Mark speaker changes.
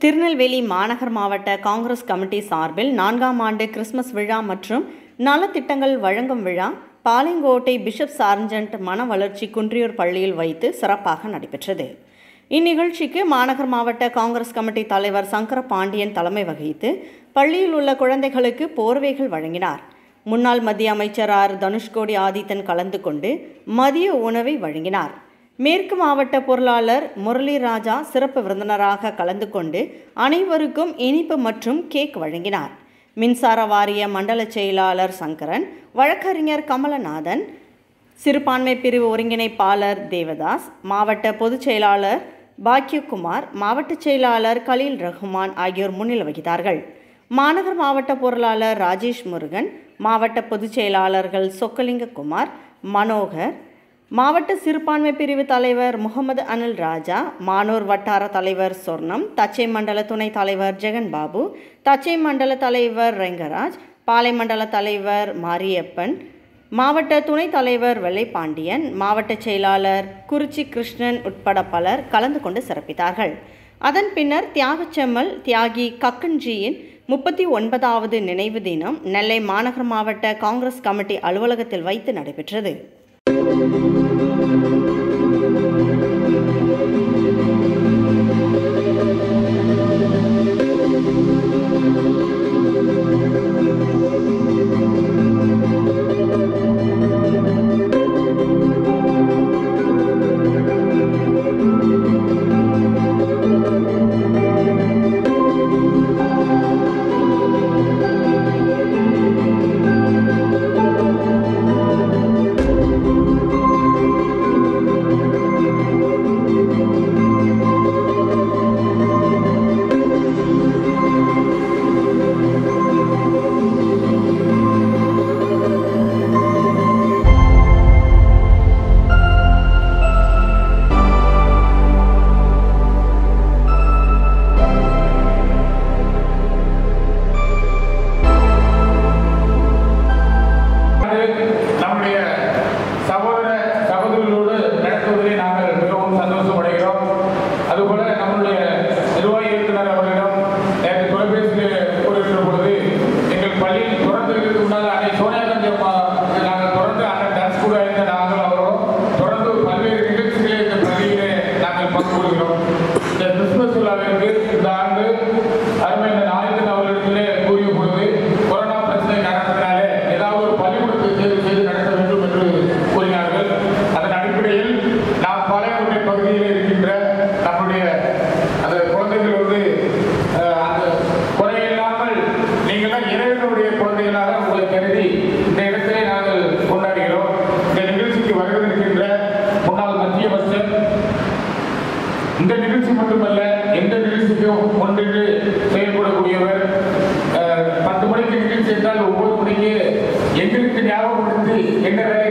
Speaker 1: திருநெல்வேலி மாநகர் மாவட்ட காங்கிரஸ் கமிட்டி சார்பில் நான்காம் ஆண்டு கிறிஸ்மஸ் விழா மற்றும் நலத்திட்டங்கள் வழங்கும் விழா பாளையங்கோட்டை பிஷப் சார்ஜன்ட் மன வளர்ச்சி குன்றியூர் பள்ளியில் வைத்து சிறப்பாக நடைபெற்றது இந்நிகழ்ச்சிக்கு மாநகர் மாவட்ட காங்கிரஸ் கமிட்டி தலைவர் சங்கர பாண்டியன் தலைமை வகித்து பள்ளியில் உள்ள குழந்தைகளுக்கு போர்வைகள் வழங்கினார் முன்னாள் மத்திய அமைச்சர் ஆர் தனுஷ்கோடி ஆதித்தன் கலந்து கொண்டு மதிய உணவை வழங்கினார் மேற்கு மாவட்ட பொருளாளர் முரளி ராஜா சிறப்பு விருந்தினராக கலந்து கொண்டு அனைவருக்கும் இனிப்பு மற்றும் கேக் வழங்கினார் மின்சார வாரிய மண்டல செயலாளர் சங்கரன் வழக்கறிஞர் கமலநாதன் சிறுபான்மை பிரிவு ஒருங்கிணைப்பாளர் தேவதாஸ் மாவட்ட பொதுச் செயலாளர் பாக்யகுமார் மாவட்ட செயலாளர் கலீல் ரஹ்மான் ஆகியோர் முன்னிலை வகித்தார்கள் மாநகர் மாவட்ட பொருளாளர் ராஜேஷ் முருகன் மாவட்ட பொதுச் செயலாளர்கள் சொக்கலிங்ககுமார் மனோகர் மாவட்ட சிறுபான்மை பிரிவு தலைவர் முகமது அனில் ராஜா மானூர் வட்டார தலைவர் சொர்ணம் தச்சை மண்டல துணைத் தலைவர் ஜெகன் பாபு தச்சை மண்டல தலைவர் ரெங்கராஜ் பாலை மண்டல தலைவர் மாரியப்பன் மாவட்ட துணைத் தலைவர் வெள்ளைப்பாண்டியன் மாவட்ட செயலாளர் குறிச்சி கிருஷ்ணன் உட்பட பலர் கலந்து கொண்டு சிறப்பித்தார்கள் அதன் பின்னர் தியாகச்செம்மல் தியாகி கக்கன்ஜியின் முப்பத்தி ஒன்பதாவது நினைவு தினம் நெல்லை மாநகர் மாவட்ட காங்கிரஸ் கமிட்டி அலுவலகத்தில் வைத்து நடைபெற்றது
Speaker 2: நம்முடைய சகோதர சகோதரிகளோடு நடத்துவதிலே நாங்கள் மிகவும் சந்தோஷம் அடைகிறோம் அதுபோல நம்முடைய நிர்வாகி இயக்குனர் அவர்களிடம் நேற்று தொலைபேசியில் கூறுகின்ற பொழுது எங்கள் பள்ளியில் தொடர்ந்து இருக்கிறது முன்னால் அன்னை சோனியா காந்தி அம்மா நாங்கள் தொடர்ந்து அண்ணன் டான்ஸ் கூட இருந்த நாங்கள் அவரும் தொடர்ந்து பல்வேறு நிகழ்ச்சிகளை இந்த பள்ளியிலே நாங்கள் பங்கு கொள்கிறோம் இந்த கிறிஸ்துமஸ் விழாவிற்கு இந்த ஆண்டு அருமை நாயகன் அவர்களிடத்திலே கூறிய பொழுது கொரோனா பிரச்சனை காரணத்தினாலே ஏதாவது ஒரு பள்ளிக்கூடத்தை தேர்வு செய்து நடத்த வேண்டும் என்று கூறினார்கள் அதன் அடிப்படையில் நாம் பாளையங்கோட்டை பகுதியில் இருக்கின்ற நம்முடைய அந்த குழந்தைகள் வந்து அஹ், அந்த குறையில்லாமல் நீங்களாம் இறைவனுடைய குழந்தைகளாக உங்களை கருதி இந்த இடத்திலே நாங்கள் கொண்டாடுகிறோம் இந்த நிகழ்ச்சிக்கு வருவதற்கின்ற முன்னாள் மத்திய அமைச்சர் இந்த நிகழ்ச்சி மட்டுமல்ல எந்த நிகழ்ச்சிக்கும் ஒன்றின்று செயல்படக்கூடியவர் அஹ், பத்து மணிக்கு நிகழ்ச்சி என்றால் ஒன்பது மணிக்கு எங்களுக்கு ஞாபகப்படுத்தி என்ன வேலை